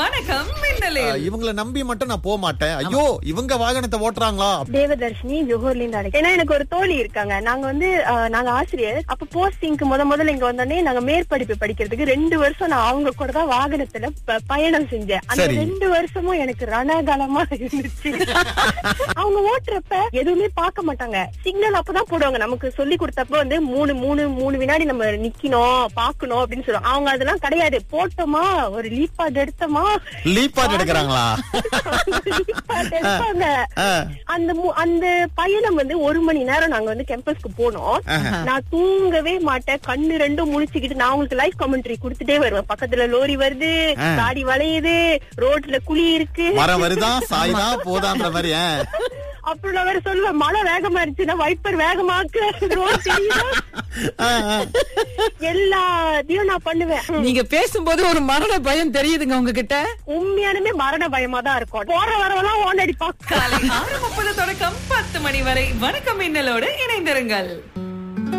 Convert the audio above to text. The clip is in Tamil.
வணக்கம் மின்னலே இவங்கள நம்பி மட்டும் நான் போக மாட்டேன் ஐயோ இவங்க வாகனத்தை ஓட்டுறாங்களா தேவதர்ஷினி ஜோஹர்ல இருந்து அழைக்கிறேன் ஏன்னா எனக்கு ஒரு தோழி இருக்காங்க நாங்க வந்து அஹ், நாங்க ஆசிரியர் அப்ப போஸ்டிங்க்கு முத முதல்ல இங்க வந்தோடனே நாங்க மேற்படிப்பு படிக்கிறதுக்கு ரெண்டு வருஷம் நான் அவங்க கூட தான் வாகனத்துல ப- பயணம் செஞ்சேன் அந்த சரி. ரெண்டு வருஷமும் எனக்கு ரணகலமா இருந்துச்சு அவங்க ஓட்டுறப்ப எதுவுமே பார்க்க மாட்டாங்க சிக்னல் அப்பதான் போடுவாங்க நமக்கு சொல்லி கொடுத்தப்ப வந்து மூணு மூணு மூணு வினாடி நம்ம நிக்கணும் பாக்கணும் அப்படின்னு சொல்லுவாங்க அவங்க அதெல்லாம் கிடையாது போட்டோமா ஒரு லீப்பாட் எடுத்தோமா லீப்பாட் எடுக்கிறாங்களா leapad எடுப்பாங்க ஆ. அந்த மு- அந்த பயணம் வந்து ஒரு மணி நேரம் நாங்க வந்து கேம்பஸ்க்கு போனோம் நான் தூங்கவே மாட்டேன் கண்ணு ரெண்டும் முழிச்சுக்கிட்டு நான் உங்களுக்கு லைவ் கமெண்ட்ரி கொடுத்துட்டே வருவேன் பக்கத்துல லோரி வருது ஆ. காடி வளையுது ரோட்ல குழி இருக்கு மரம் வருதா சாயுதா போதான்ற மாதிரி ஆ. அப்புறம் நான் வேற சொல்லுவேன் மழை வேகமா இருந்துச்சுன்னா வைப்பர் வேகமாக்கு ரோட் தெரியுதா ஆ, ஆ. எல்லாத்தையும் நான் பண்ணுவேன் நீங்க பேசும்போது ஒரு மரண பயம் தெரியுதுங்க உங்ககிட்ட உண்மையானுமே மரண பயமா தான் இருக்கும் போற வரவெல்லாம் ஓன் அடிப்பாங்க காலை ஆறு முப்பது தொடக்கம் பத்து மணி வரை வணக்கம் மின்னலோடு இணைந்திருங்கள்